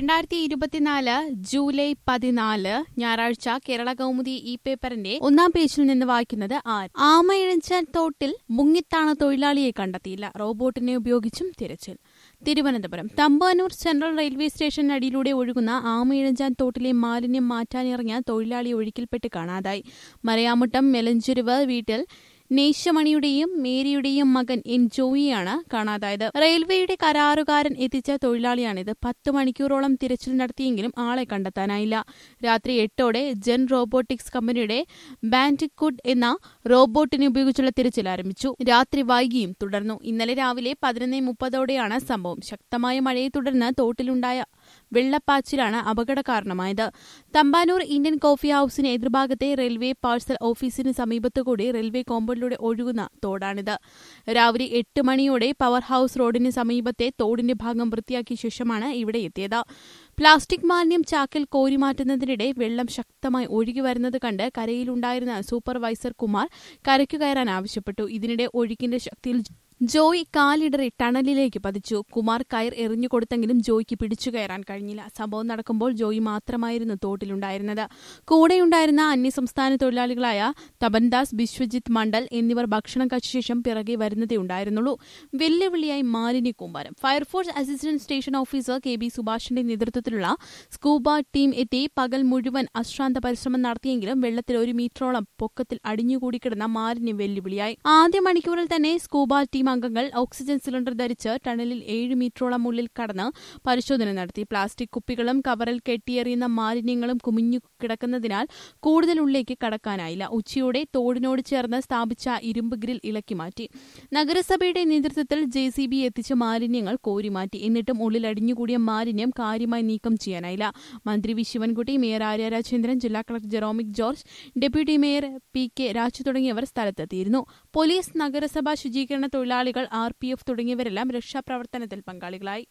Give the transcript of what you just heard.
രണ്ടായിരത്തി ഇരുപത്തിനാല് ജൂലൈ പതിനാല് ഞായറാഴ്ച കേരള കൗമുദി ഈ പേപ്പറിന്റെ ഒന്നാം പേജിൽ നിന്ന് വായിക്കുന്നത് ആർ ആമയിഴഞ്ചാൻ തോട്ടിൽ മുങ്ങിത്താണ തൊഴിലാളിയെ കണ്ടെത്തിയില്ല റോബോട്ടിനെ ഉപയോഗിച്ചും തിരച്ചിൽ തിരുവനന്തപുരം തമ്പാനൂർ സെൻട്രൽ റെയിൽവേ സ്റ്റേഷനടിയിലൂടെ ഒഴുകുന്ന ആമയിഴഞ്ചാൻ തോട്ടിലെ മാലിന്യം മാറ്റാനിറങ്ങിയ തൊഴിലാളി ഒഴുക്കിൽപ്പെട്ട് കാണാതായി മരയാമുട്ടം മെലഞ്ചുരുവ് വീട്ടിൽ നേശമണിയുടെയും മേരിയുടെയും മകൻ എൻ ജോയിയാണ് കാണാതായത് റെയിൽവേയുടെ കരാറുകാരൻ എത്തിച്ച തൊഴിലാളിയാണിത് പത്ത് മണിക്കൂറോളം തിരച്ചിൽ നടത്തിയെങ്കിലും ആളെ കണ്ടെത്താനായില്ല രാത്രി എട്ടോടെ ജെൻ റോബോട്ടിക്സ് കമ്പനിയുടെ ബാൻഡിക്കുഡ് എന്ന റോബോട്ടിനെ ഉപയോഗിച്ചുള്ള തിരച്ചിൽ ആരംഭിച്ചു രാത്രി വൈകിയും തുടർന്നു ഇന്നലെ രാവിലെ പതിനൊന്ന് മുപ്പതോടെയാണ് സംഭവം ശക്തമായ മഴയെ തുടർന്ന് തോട്ടിലുണ്ടായ വെള്ളപ്പാച്ചിലാണ് അപകട കാരണമായത് തമ്പാനൂർ ഇന്ത്യൻ കോഫി ഹൌസിന് എതിർഭാഗത്തെ റെയിൽവേ പാഴ്സൽ ഓഫീസിന് സമീപത്തുകൂടി റെയിൽവേ കോമ്പൗണ്ടിലൂടെ ഒഴുകുന്ന തോടാണിത് രാവിലെ എട്ട് മണിയോടെ പവർ ഹൌസ് റോഡിന് സമീപത്തെ തോടിന്റെ ഭാഗം വൃത്തിയാക്കിയ ശേഷമാണ് ഇവിടെ എത്തിയത് പ്ലാസ്റ്റിക് മാലിന്യം ചാക്കിൽ കോരിമാറ്റുന്നതിനിടെ വെള്ളം ശക്തമായി ഒഴുകി വരുന്നത് കണ്ട് കരയിലുണ്ടായിരുന്ന സൂപ്പർവൈസർ കുമാർ കരയ്ക്കു കയറാൻ ആവശ്യപ്പെട്ടു ഇതിനിടെ ഒഴുക്കിന്റെ ശക്തിയിൽ ജോയ് കാലിടറി ടണലിലേക്ക് പതിച്ചു കുമാർ കയർ എറിഞ്ഞു കൊടുത്തെങ്കിലും ജോയ്ക്ക് പിടിച്ചു കയറാൻ കഴിഞ്ഞില്ല സംഭവം നടക്കുമ്പോൾ ജോയി മാത്രമായിരുന്നു തോട്ടിലുണ്ടായിരുന്നത് കൂടെയുണ്ടായിരുന്ന അന്യസംസ്ഥാന തൊഴിലാളികളായ തപൻദാസ് ബിശ്വജിത്ത് മണ്ഡൽ എന്നിവർ ഭക്ഷണം കഴിച്ച ശേഷം പിറകെ വരുന്നതേ ഉണ്ടായിരുന്നുള്ളൂ വെല്ലുവിളിയായി മാലിന്യ കൂമ്പാരം fire force assistant station officer K B സുഭാഷിന്റെ നേതൃത്വത്തിലുള്ള സ്കൂബ ടീം എത്തി പകൽ മുഴുവൻ അശ്രാന്ത പരിശ്രമം നടത്തിയെങ്കിലും വെള്ളത്തിൽ ഒരു മീറ്ററോളം പൊക്കത്തിൽ അടിഞ്ഞുകൂടി കിടന്ന മാലിന്യം വെല്ലുവിളിയായി ആദ്യ മണിക്കൂറിൽ തന്നെ സ്കൂബ ടീം അംഗങ്ങൾ ഓക്സിജൻ സിലിണ്ടർ ധരിച്ച് ടണലിൽ ഏഴ് മീറ്ററോളം ഉള്ളിൽ കടന്ന് പരിശോധന നടത്തി പ്ലാസ്റ്റിക് കുപ്പികളും കവറിൽ കെട്ടിയെറിയുന്ന മാലിന്യങ്ങളും കുമിഞ്ഞു കിടക്കുന്നതിനാൽ കൂടുതൽ ഉള്ളിലേക്ക് കടക്കാനായില്ല ഉച്ചയോടെ തോടിനോട് ചേർന്ന് സ്ഥാപിച്ച ഇരുമ്പ് ഗ്രിൽ ഇളക്കി മാറ്റി നഗരസഭയുടെ നേതൃത്വത്തിൽ ജെ സി ബി എത്തിച്ച മാലിന്യങ്ങൾ കോരിമാറ്റി എന്നിട്ടും ഉള്ളിൽ അടിഞ്ഞുകൂടിയ മാലിന്യം കാര്യമായി നീക്കം ചെയ്യാനായില്ല മന്ത്രി വി ശിവൻകുട്ടി മേയർ ആര്യ രാജേന്ദ്രൻ ജില്ലാ collector Jeromic George deputy mayor P K Raju തുടങ്ങിയവർ സ്ഥലത്തെത്തിയിരുന്നു പോലീസ് നഗരസഭാ ശുചീകരണ തൊഴിലാളികൾ ആർ പി എഫ് തുടങ്ങിയവരെല്ലാം രക്ഷാപ്രവർത്തനത്തിൽ പങ്കാളികളായി